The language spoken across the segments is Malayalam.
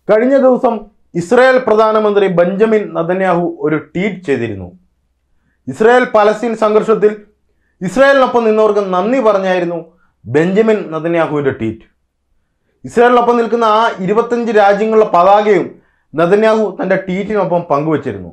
കഴിഞ്ഞ ദിവസം ഇസ്രായേൽ പ്രധാനമന്ത്രി ബെഞ്ചമിൻ നതന്യാഹു ഒരു ട്വീറ്റ് ചെയ്തിരുന്നു ഇസ്രായേൽ പലസ്തീൻ സംഘർഷത്തിൽ ഇസ്രായേലിനൊപ്പം നിന്നവർക്ക് നന്ദി പറഞ്ഞായിരുന്നു ബെഞ്ചമിൻ നതന്യാഹുവിൻ്റെ ട്വീറ്റ് ഇസ്രായേലിനൊപ്പം നിൽക്കുന്ന ആ ഇരുപത്തഞ്ച് രാജ്യങ്ങളുടെ പതാകയും നതന്യാഹു തൻ്റെ ട്വീറ്റിനൊപ്പം പങ്കുവച്ചിരുന്നു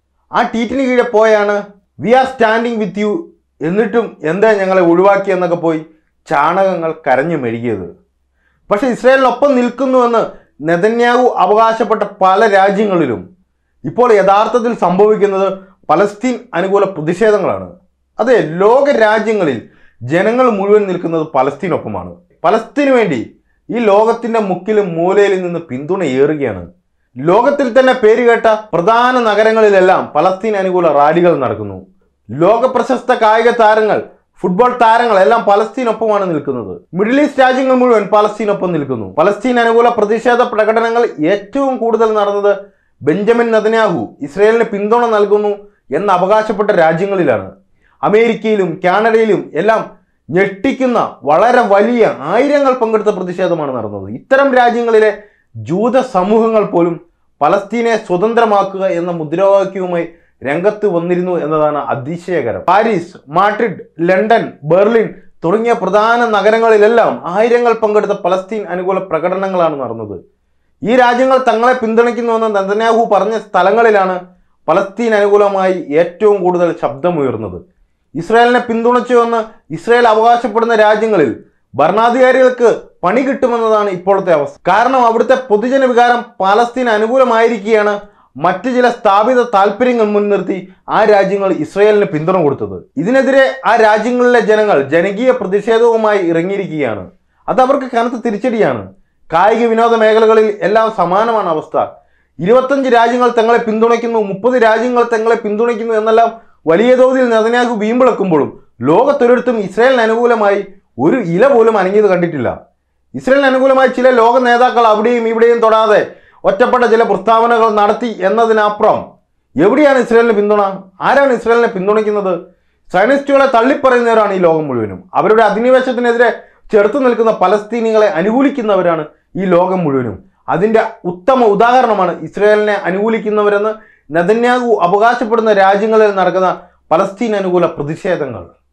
ആ ട്വീറ്റിന് കീഴെ പോയാണ് we are standing with you എന്നിട്ടും എന്താ ഞങ്ങളെ ഒഴിവാക്കിയെന്നൊക്കെ പോയി ചാണകങ്ങൾ കരഞ്ഞു മെഴുകിയത് പക്ഷേ ഇസ്രായേലിനൊപ്പം നിൽക്കുന്നുവെന്ന് നെതന്യാഹു അവകാശപ്പെട്ട പല രാജ്യങ്ങളിലും ഇപ്പോൾ യഥാർത്ഥത്തിൽ സംഭവിക്കുന്നത് പലസ്തീൻ അനുകൂല പ്രതിഷേധങ്ങളാണ് അതെ ലോക രാജ്യങ്ങളിൽ ജനങ്ങൾ മുഴുവൻ നിൽക്കുന്നത് പലസ്തീനൊപ്പമാണ് പലസ്തീന് വേണ്ടി ഈ ലോകത്തിന്റെ മുക്കിലും മൂലയിലും നിന്ന് പിന്തുണ ഏറുകയാണ് ലോകത്തിൽ തന്നെ പേരുകേട്ട പ്രധാന നഗരങ്ങളിലെല്ലാം പലസ്തീൻ അനുകൂല റാലികൾ നടക്കുന്നു ലോക പ്രശസ്ത കായിക താരങ്ങൾ ഫുട്ബോൾ താരങ്ങൾ എല്ലാം പലസ്തീനൊപ്പമാണ് നിൽക്കുന്നത് മിഡിൽ ഈസ്റ്റ് രാജ്യങ്ങൾ മുഴുവൻ പലസ്തീനൊപ്പം നിൽക്കുന്നു പലസ്തീൻ അനുകൂല പ്രതിഷേധ പ്രകടനങ്ങൾ ഏറ്റവും കൂടുതൽ നടന്നത് ബെഞ്ചമിൻ നദന്യാഹു ഇസ്രയേലിന് പിന്തുണ നൽകുന്നു എന്ന് അവകാശപ്പെട്ട രാജ്യങ്ങളിലാണ് അമേരിക്കയിലും കാനഡയിലും എല്ലാം ഞെട്ടിക്കുന്ന വളരെ വലിയ ആയിരങ്ങൾ പങ്കെടുത്ത പ്രതിഷേധമാണ് നടന്നത് ഇത്തരം രാജ്യങ്ങളിലെ ജൂത സമൂഹങ്ങൾ പോലും പലസ്തീനെ സ്വതന്ത്രമാക്കുക എന്ന മുദ്രാവാക്യവുമായി രംഗത്ത് വന്നിരുന്നു എന്നതാണ് അതിശയകരം പാരീസ് മാഡ്രിഡ് ലണ്ടൻ ബെർലിൻ തുടങ്ങിയ പ്രധാന നഗരങ്ങളിലെല്ലാം ആയിരങ്ങൾ പങ്കെടുത്ത പലസ്തീൻ അനുകൂല പ്രകടനങ്ങളാണ് നടന്നത് ഈ രാജ്യങ്ങൾ തങ്ങളെ പിന്തുണയ്ക്കുന്നുവെന്ന് നെതന്യാഹു പറഞ്ഞ സ്ഥലങ്ങളിലാണ് പലസ്തീൻ അനുകൂലമായി ഏറ്റവും കൂടുതൽ ശബ്ദമുയർന്നത് ഇസ്രായേലിനെ പിന്തുണച്ചുവെന്ന് ഇസ്രായേൽ അവകാശപ്പെടുന്ന രാജ്യങ്ങളിൽ ഭരണാധികാരികൾക്ക് പണി കിട്ടുമെന്നതാണ് ഇപ്പോഴത്തെ അവസ്ഥ കാരണം അവിടുത്തെ പൊതുജന വികാരം പാലസ്തീൻ അനുകൂലമായിരിക്കുകയാണ് മറ്റു ചില സ്ഥാപിത താല്പര്യങ്ങൾ മുൻനിർത്തി ആ രാജ്യങ്ങൾ ഇസ്രായേലിന് പിന്തുണ കൊടുത്തത് ഇതിനെതിരെ ആ രാജ്യങ്ങളിലെ ജനങ്ങൾ ജനകീയ പ്രതിഷേധവുമായി ഇറങ്ങിയിരിക്കുകയാണ് അത് അവർക്ക് കനത്ത തിരിച്ചടിയാണ് കായിക വിനോദ മേഖലകളിൽ എല്ലാം സമാനമാണ് അവസ്ഥ ഇരുപത്തഞ്ച് രാജ്യങ്ങൾ തങ്ങളെ പിന്തുണയ്ക്കുന്നു മുപ്പത് രാജ്യങ്ങൾ തങ്ങളെ പിന്തുണയ്ക്കുന്നു എന്നെല്ലാം വലിയ തോതിൽ നെതന്യാഹു വീമ്പിളക്കുമ്പോഴും ലോകത്തൊരിടത്തും ഇസ്രായേലിന് അനുകൂലമായി ഒരു ഇല പോലും അനങ്ങിയത് കണ്ടിട്ടില്ല ഇസ്രായേലിന് അനുകൂലമായി ചില ലോക നേതാക്കൾ അവിടെയും ഇവിടെയും തൊടാതെ ഒറ്റപ്പെട്ട ചില പ്രസ്താവനകൾ നടത്തി എന്നതിനപ്പുറം എവിടെയാണ് ഇസ്രായേലിന് പിന്തുണ ആരാണ് ഇസ്രായേലിനെ പിന്തുണയ്ക്കുന്നത് സയനിസ്റ്റുകളെ തള്ളിപ്പറയുന്നവരാണ് ഈ ലോകം മുഴുവനും അവരുടെ അധിനിവേശത്തിനെതിരെ ചെറുത്തു നിൽക്കുന്ന പലസ്തീനികളെ അനുകൂലിക്കുന്നവരാണ് ഈ ലോകം മുഴുവനും അതിൻ്റെ ഉത്തമ ഉദാഹരണമാണ് ഇസ്രായേലിനെ അനുകൂലിക്കുന്നവരെന്ന് നെതന്യാഹു അവകാശപ്പെടുന്ന രാജ്യങ്ങളിൽ നടക്കുന്ന പലസ്തീൻ അനുകൂല പ്രതിഷേധങ്ങൾ